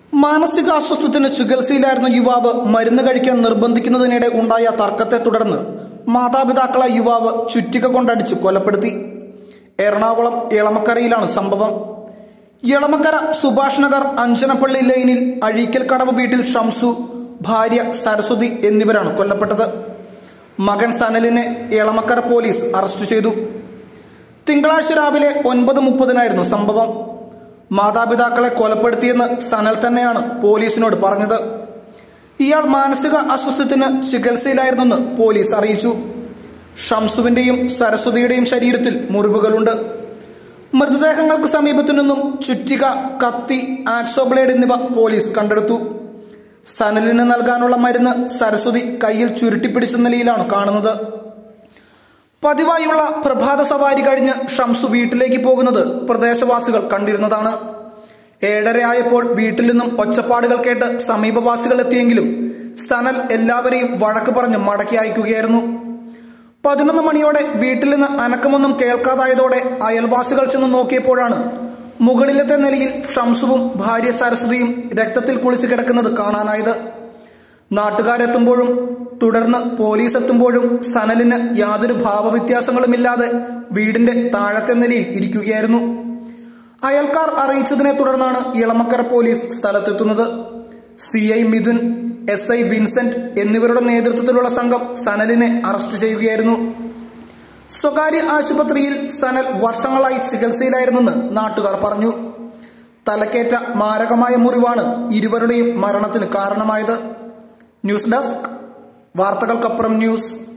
മാനസികാസ്വസ്ഥത്തിന് ചികിത്സയിലായിരുന്ന യുവാവ് മരുന്ന് കഴിക്കാൻ നിർബന്ധിക്കുന്നതിനിടെ ഉണ്ടായ തർക്കത്തെ തുടർന്ന് മാതാപിതാക്കളെ യുവാവ് ചുറ്റിക കൊണ്ടടിച്ച് കൊലപ്പെടുത്തി എറണാകുളം ഇളമക്കരയിലാണ് സംഭവം ഇളമക്കര സുഭാഷ് നഗർ അഞ്ചനപ്പള്ളി ലൈനിൽ അഴീക്കൽ കടവ് വീട്ടിൽ ഷംസു ഭാര്യ സരസ്വതി എന്നിവരാണ് കൊല്ലപ്പെട്ടത് മകൻ സനലിനെ ഇളമക്കര പോലീസ് അറസ്റ്റ് ചെയ്തു തിങ്കളാഴ്ച രാവിലെ ഒൻപത് മുപ്പതിനായിരുന്നു സംഭവം മാതാപിതാക്കളെ കൊലപ്പെടുത്തിയെന്ന് സനൽ തന്നെയാണ് പോലീസിനോട് പറഞ്ഞത് ഇയാൾ മാനസിക അസ്വസ്ഥത്തിന് ചികിത്സയിലായിരുന്നെന്ന് പോലീസ് അറിയിച്ചു ഷംസുവിന്റെയും സരസ്വതിയുടെയും ശരീരത്തിൽ മുറിവുകളുണ്ട് മൃതദേഹങ്ങൾക്ക് സമീപത്തു നിന്നും ചുറ്റിക കത്തി ആക്സോ ബ്ലേഡ് എന്നിവ പോലീസ് കണ്ടെടുത്തു സനലിന് നൽകാനുള്ള മരുന്ന് സരസ്വതി കയ്യിൽ ചുരുട്ടിപ്പിടിച്ച നിലയിലാണ് കാണുന്നത് പതിവായുള്ള പ്രഭാത സവാരി കഴിഞ്ഞ് ഷംസു വീട്ടിലേക്ക് പോകുന്നത് പ്രദേശവാസികൾ കണ്ടിരുന്നതാണ് ഏഴര ആയപ്പോൾ വീട്ടിൽ നിന്നും ഒച്ചപ്പാടുകൾ കേട്ട് സമീപവാസികൾ എത്തിയെങ്കിലും സനൽ എല്ലാവരെയും വഴക്ക് പറഞ്ഞ് മടക്കി അയക്കുകയായിരുന്നു പതിനൊന്ന് മണിയോടെ വീട്ടിൽ നിന്ന് അനക്കമൊന്നും കേൾക്കാതായതോടെ അയൽവാസികൾ ചെന്ന് നോക്കിയപ്പോഴാണ് മുകളിലത്തെ നിലയിൽ ഷംസുവും ഭാര്യ സരസ്വതിയും രക്തത്തിൽ കുളിച്ച് കിടക്കുന്നത് കാണാനായത് നാട്ടുകാരെത്തുമ്പോഴും തുടർന്ന് പോലീസ് എത്തുമ്പോഴും സനലിന് യാതൊരു ഭാവവ്യത്യാസങ്ങളുമില്ലാതെ വീടിന്റെ താഴത്തെ നിലയിൽ ഇരിക്കുകയായിരുന്നു അയൽക്കാർ അറിയിച്ചതിനെ തുടർന്നാണ് ഇളമക്കര പോലീസ് സ്ഥലത്തെത്തുന്നത് C I Mithun S I Vincent എന്നിവരുടെ നേതൃത്വത്തിലുള്ള സംഘം സനലിനെ അറസ്റ്റ് ചെയ്യുകയായിരുന്നു സ്വകാര്യ ആശുപത്രിയിൽ സനൽ വർഷങ്ങളായി ചികിത്സയിലായിരുന്നെന്ന് നാട്ടുകാർ പറഞ്ഞു തലക്കേറ്റ മാരകമായ മുറിവാണ് ഇരുവരുടെയും മരണത്തിന് കാരണമായത് ന്യൂസ് ഡെസ്ക് വാർത്തകൾക്കപ്പുറം ന്യൂസ്